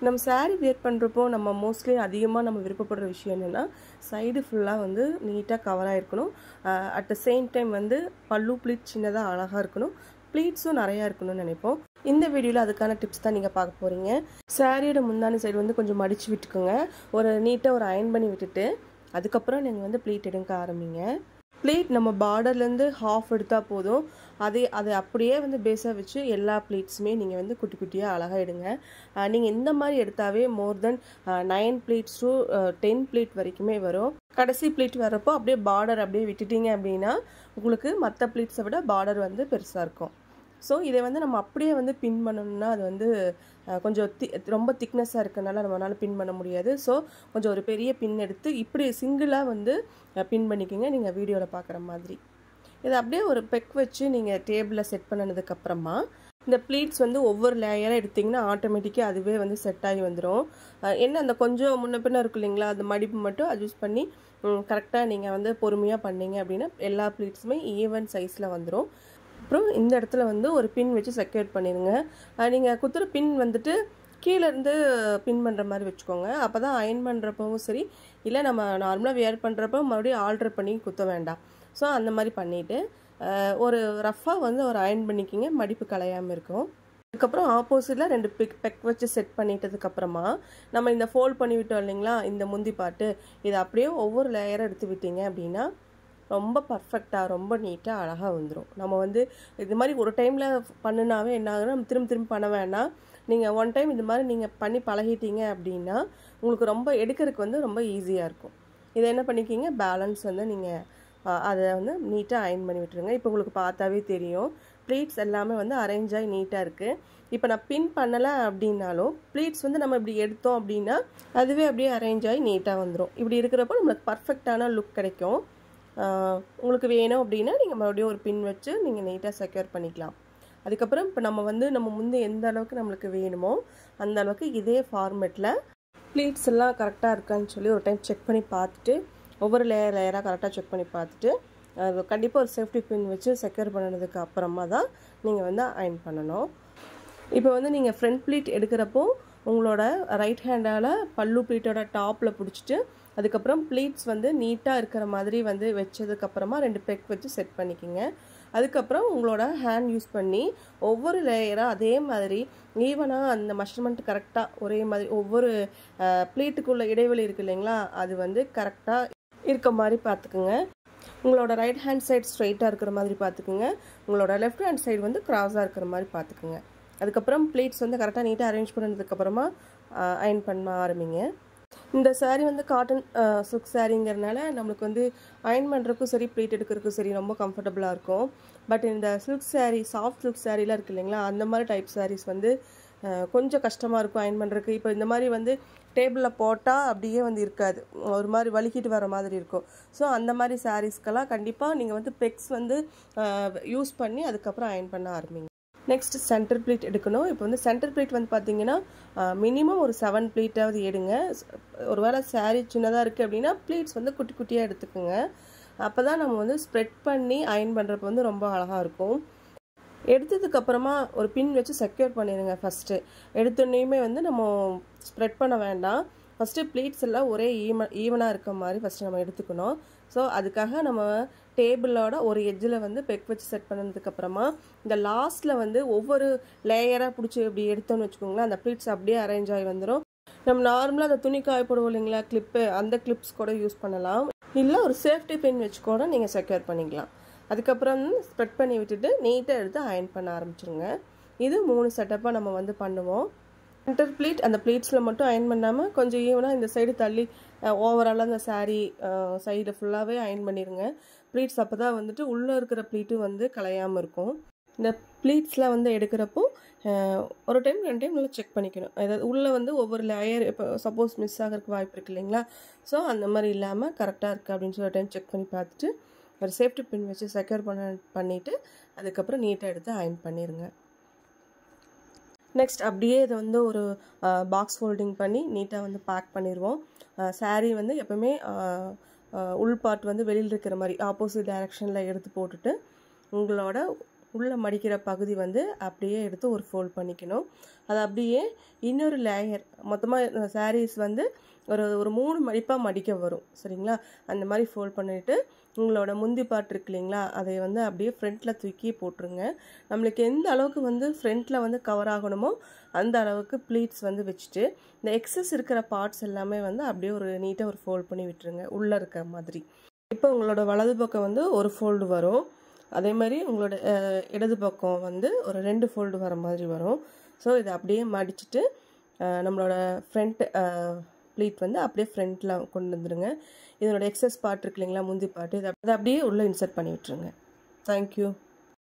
நம்ம saree wear பண்ணுறப்போ நம்ம மோஸ்ட்லி அதிகமாக நம்ம விருப்பப்படுற விஷயம் என்னென்னா சைடு ஃபுல்லாக வந்து நீட்டாக கவர் ஆகிருக்கணும் அட் த சேம் டைம் வந்து பல்லு ப்ளீட் சின்னதாக அழகாக இருக்கணும் ப்ளீட்ஸும் நிறையா இருக்கணும்னு நினைப்போம் இந்த வீடியோவில் அதுக்கான டிப்ஸ் தான் நீங்கள் பார்க்க போகிறீங்க சாரியோட முந்தானி சைடு வந்து கொஞ்சம் மடித்து விட்டுக்குங்க ஒரு நீட்டாக ஒரு அயன் பண்ணி விட்டுட்டு அதுக்கப்புறம் நீங்கள் வந்து ப்ளீட் எடுக்க ஆரம்பிங்க ப்ளீட் நம்ம பார்டர்லேருந்து ஹாஃப் எடுத்தால் போதும் அதே அதை அப்படியே வந்து பேஸாக வச்சு எல்லா ப்ளீட்ஸுமே நீங்கள் வந்து குட்டி குட்டியாக அழகாக எடுங்க நீங்கள் இந்த மாதிரி எடுத்தாவே more than nine pleats to ten pleat வரைக்குமே வரும் கடைசி ப்ளீட் வரப்போ அப்படியே பார்டர் அப்படியே விட்டுட்டீங்க அப்படின்னா உங்களுக்கு மற்ற ப்ளீட்ஸை விட பார்டர் வந்து பெருசாக இருக்கும் ஸோ இதை வந்து நம்ம அப்படியே வந்து பின் பண்ணணும்னா அது வந்து கொஞ்சம் தி ரொம்ப திக்னஸாக இருக்கனால நம்மளால் பின் பண்ண முடியாது ஸோ கொஞ்சம் ஒரு பெரிய பின் எடுத்து இப்படி சிங்கிளாக வந்து பின் பண்ணிக்கோங்க நீங்கள் வீடியோவில் பார்க்குற மாதிரி இதை அப்படியே ஒரு பெக் வச்சு நீங்கள் டேபிளில் செட் பண்ணினதுக்கப்புறமா இந்த ப்ளீட்ஸ் வந்து ஒவ்வொரு லேயராக எடுத்திங்கன்னா ஆட்டோமேட்டிக்காக அதுவே வந்து செட் ஆகி வந்துடும் என்ன அந்த கொஞ்சம் முன்ன பின்ன இருக்கும் இல்லைங்களா அந்த மடிப்பு மட்டும் அட்ஜஸ்ட் பண்ணி கரெக்டாக நீங்கள் வந்து பொறுமையாக பண்ணீங்க அப்படின்னா எல்லா ப்ளீட்ஸுமே ஈவன் சைஸில் வந்துடும் அப்புறம் இந்த இடத்துல வந்து ஒரு பின் வச்சு செக்யூர் பண்ணிடுங்க நீங்கள் குத்துற பின் வந்துட்டு கீழேருந்து பின் பண்ணுற மாதிரி வச்சுக்கோங்க அப்போ தான் அயன் பண்ணுறப்பவும் சரி இல்லை நம்ம நார்மலாக வியர் பண்ணுறப்போ மறுபடியும் ஆல்ட்ரு பண்ணி குத்த வேண்டாம் ஸோ அந்த மாதிரி பண்ணிவிட்டு ஒரு ரஃப்பாக வந்து ஒரு அயன் பண்ணிக்கிங்க மடிப்பு கலையாமல் இருக்கும் அதுக்கப்புறம் ஆப்போசிட்டில் ரெண்டு பிக் பெக் வச்சு செட் பண்ணிட்டதுக்கப்புறமா நம்ம இந்த ஃபோல்ட் பண்ணி விட்டோம் இல்லைங்களா இந்த முந்தி பாட்டு இதை அப்படியே ஒவ்வொரு லேயராக எடுத்து விட்டீங்க அப்படின்னா ரொம்ப பர்ஃபெக்டாக ரொம்ப நீட்டாக அழகாக வந்துடும் நம்ம வந்து இது மாதிரி ஒரு டைமில் பண்ணினாவே என்ன ஆகுதுன்னா நம்ம திரும்ப திரும்ப பண்ண வேணாம் நீங்கள் ஒன் டைம் இது மாதிரி நீங்கள் பண்ணி பழகிட்டீங்க அப்படின்னா உங்களுக்கு ரொம்ப எடுக்கிறதுக்கு வந்து ரொம்ப ஈஸியாக இருக்கும் இதை என்ன பண்ணிக்கிங்க பேலன்ஸ் வந்து நீங்கள் அதை வந்து நீட்டாக அயன் பண்ணி விட்டுருங்க இப்போ உங்களுக்கு பார்த்தாவே தெரியும் ப்ளீட்ஸ் எல்லாமே வந்து அரேஞ்ச் ஆகி நீட்டாக இருக்குது இப்போ நான் பின் பண்ணலை அப்படின்னாலும் ப்ளீட்ஸ் வந்து நம்ம இப்படி எடுத்தோம் அப்படின்னா அதுவே அப்படியே அரேஞ்ச் ஆகி நீட்டாக வந்துடும் இப்படி இருக்கிறப்போ நம்மளுக்கு பர்ஃபெக்டான லுக் கிடைக்கும் உங்களுக்கு வேணும் அப்படின்னா நீங்கள் மறுபடியும் ஒரு பின் வச்சு நீங்கள் நீட்டாக செக்யூர் பண்ணிக்கலாம் அதுக்கப்புறம் இப்போ நம்ம வந்து நம்ம முந்தை எந்த அளவுக்கு நம்மளுக்கு வேணுமோ அந்த அளவுக்கு இதே ஃபார்மேட்டில் ப்ளீட்ஸ் எல்லாம் கரெக்டாக இருக்கான்னு சொல்லி ஒரு டைம் செக் பண்ணி பார்த்துட்டு ஒவ்வொரு லேயர் லேயராக கரெக்டாக செக் பண்ணி பார்த்துட்டு கண்டிப்பாக ஒரு சேஃப்டி பின் வச்சு செக்யூர் பண்ணினதுக்கு அப்புறமா தான் நீங்கள் வந்து அயன் பண்ணணும் இப்போ வந்து நீங்கள் ஃப்ரண்ட் ப்ளீட் எடுக்கிறப்போ உங்களோட ரைட் ஹேண்டால் பல்லு ப்ளீட்டோட டாப்பில் பிடிச்சிட்டு அதுக்கப்புறம் ப்ளீட்ஸ் வந்து நீட்டாக இருக்கிற மாதிரி வந்து வச்சதுக்கப்புறமா ரெண்டு பெக் வச்சு செட் பண்ணிக்கிங்க அதுக்கப்புறம் உங்களோட ஹேண்ட் யூஸ் பண்ணி ஒவ்வொரு லேயராக அதே மாதிரி ஈவனாக அந்த மெஷர்மெண்ட் கரெக்டாக ஒரே மாதிரி ஒவ்வொரு ப்ளீட்டுக்குள்ள இடைவெளி இருக்குது இல்லைங்களா அது வந்து கரெக்டாக இருக்க மாதிரி பார்த்துக்குங்க உங்களோட ரைட் ஹேண்ட் சைடு ஸ்ட்ரைட்டாக இருக்கிற மாதிரி பார்த்துக்குங்க உங்களோட லெஃப்ட் ஹேண்ட் சைடு வந்து க்ராஸாக இருக்கிற மாதிரி பார்த்துக்குங்க அதுக்கப்புறம் ப்ளீட்ஸ் வந்து கரெக்டாக நீட்டாக அரேஞ்ச் பண்ணதுக்கப்புறமா அயன் பண்ண ஆரம்பிங்க இந்த சாரீ வந்து காட்டன் சில்க் சாரீங்கிறனால நம்மளுக்கு வந்து அயன் பண்ணுறதுக்கும் சரி ப்ளீட் எடுக்கிறதுக்கும் சரி ரொம்ப கம்ஃபர்டபுளாக இருக்கும் பட் இந்த சில்க் சாரீ சாஃப்ட் சில்க் சாரீலாம் இருக்குது இல்லைங்களா அந்த மாதிரி டைப் சாரீஸ் வந்து கொஞ்சம் கஷ்டமாக இருக்கும் அயன் பண்ணுறதுக்கு இப்போ இந்த மாதிரி வந்து டேபிளில் போட்டால் அப்படியே வந்து இருக்காது ஒரு மாதிரி வலிக்கிட்டு வர மாதிரி இருக்கும் ஸோ அந்த மாதிரி சாரீஸ்க்கெல்லாம் கண்டிப்பாக நீங்கள் வந்து பெக்ஸ் வந்து யூஸ் பண்ணி அதுக்கப்புறம் அயன் பண்ண ஆரம்பிங்க நெக்ஸ்ட் சென்டர் ப்ளீட் எடுக்கணும் இப்போ வந்து சென்டர் ப்ளீட் வந்து பார்த்தீங்கன்னா மினிமம் ஒரு செவன் ப்ளீட்டாவது எடுங்க ஒருவேளை சாரீ சின்னதாக இருக்குது அப்படின்னா ப்ளீட்ஸ் வந்து குட்டி குட்டியாக எடுத்துக்கோங்க அப்போ தான் நம்ம வந்து ஸ்ப்ரெட் பண்ணி அயன் பண்ணுறப்ப வந்து ரொம்ப அழகாக இருக்கும் எடுத்ததுக்கப்புறமா ஒரு பின் வச்சு செக்யூர் பண்ணிடுங்க ஃபஸ்ட்டு எடுத்தோடனேயுமே வந்து நம்ம ஸ்ப்ரெட் பண்ண வேண்டாம் ஃபஸ்ட்டு ப்ளீட்ஸ் எல்லாம் ஒரே ஈவன் ஈவனாக இருக்க மாதிரி ஃபஸ்ட்டு நம்ம எடுத்துக்கணும் ஸோ அதுக்காக நம்ம டேபிளோட ஒரு எட்ஜில் வந்து பெக் வச்சு செட் பண்ணதுக்கப்புறமா இந்த லாஸ்ட்டில் வந்து ஒவ்வொரு லேயராக பிடிச்சி இப்படி எடுத்தோன்னு வச்சுக்கோங்களேன் அந்த ப்ளீட்ஸ் அப்படியே அரேஞ்ச் ஆகி வந்துடும் நம்ம நார்மலாக அந்த துணி காய போடுவோம் இல்லைங்களா கிளிப்பு அந்த கிளிப்ஸ் கூட யூஸ் பண்ணலாம் இல்லை ஒரு சேஃப்டி பின் வச்சு கூட நீங்கள் செக்யூர் பண்ணிக்கலாம் அதுக்கப்புறம் ஸ்ப்ரெட் பண்ணி விட்டுட்டு நீட்டாக எடுத்து அயன் பண்ண ஆரம்பிச்சிருங்க இது மூணு செட்டப்பாக நம்ம வந்து பண்ணுவோம் சென்டர் ப்ளீட் அந்த ப்ளீட்ஸில் மட்டும் அயன் பண்ணாமல் கொஞ்சம் ஈவனாக இந்த சைடு தள்ளி ஓவராலாக அந்த சாரீ சைடு ஃபுல்லாகவே அயன் பண்ணிடுங்க ப்ளீட்ஸ் அப்போ தான் வந்துட்டு உள்ளே இருக்கிற ப்ளீட்டும் வந்து கலையாமல் இருக்கும் இந்த ப்ளீட்ஸ்லாம் வந்து எடுக்கிறப்போ ஒரு டைம் ரெண்டு டைம் நல்லா செக் பண்ணிக்கணும் அதாவது உள்ளே வந்து ஒவ்வொரு லேயர் இப்போ சப்போஸ் மிஸ் ஆகிறதுக்கு வாய்ப்பு இருக்குது இல்லைங்களா ஸோ அந்த மாதிரி இல்லாமல் கரெக்டாக இருக்குது அப்படின்னு சொல்லி டைம் செக் பண்ணி பார்த்துட்டு ஒரு சேஃப்டி பின் வச்சு செக்யூர் பண்ண பண்ணிவிட்டு அதுக்கப்புறம் நீட்டாக எடுத்து அயன் பண்ணிடுங்க நெக்ஸ்ட் அப்படியே இதை வந்து ஒரு பாக்ஸ் ஃபோல்டிங் பண்ணி நீட்டாக வந்து பேக் பண்ணிடுவோம் சாரீ வந்து எப்போவுமே உள் பார்ட் வந்து வெளியில் இருக்கிற மாதிரி ஆப்போசிட் டைரெக்ஷனில் எடுத்து போட்டுட்டு உங்களோட உள்ளே மடிக்கிற பகுதி வந்து அப்படியே எடுத்து ஒரு ஃபோல்ட் பண்ணிக்கணும் அது அப்படியே இன்னொரு லேயர் மொத்தமாக சாரீஸ் வந்து ஒரு ஒரு மூணு மடிப்பாக மடிக்க வரும் சரிங்களா அந்த மாதிரி ஃபோல்ட் பண்ணிவிட்டு உங்களோட முந்தி பாட்டு இருக்கு இல்லைங்களா அதை வந்து அப்படியே ஃப்ரண்ட்டில் தூக்கி போட்டுருங்க நம்மளுக்கு எந்த அளவுக்கு வந்து ஃப்ரண்ட்டில் வந்து கவர் ஆகணுமோ அந்த அளவுக்கு ப்ளீட்ஸ் வந்து வச்சுட்டு இந்த எக்ஸஸ் இருக்கிற பார்ட்ஸ் எல்லாமே வந்து அப்படியே ஒரு நீட்டாக ஒரு ஃபோல்ட் பண்ணி விட்டுருங்க உள்ளே இருக்க மாதிரி இப்போ உங்களோட வலது பக்கம் வந்து ஒரு ஃபோல்டு வரும் அதே மாதிரி உங்களோட இடது பக்கம் வந்து ஒரு ரெண்டு ஃபோல்டு வர மாதிரி வரும் ஸோ இதை அப்படியே மடிச்சுட்டு நம்மளோட ஃப்ரண்ட் ப்ளீட் வந்து அப்படியே ஃப்ரண்ட்டில் கொண்டு வந்துடுங்க இதனோட எக்ஸஸ் பார்ட் இருக்கு இல்லைங்களா முந்தி பாட்டு இதை அப்படியே உள்ளே இன்சர்ட் பண்ணி விட்டுருங்க தேங்க்யூ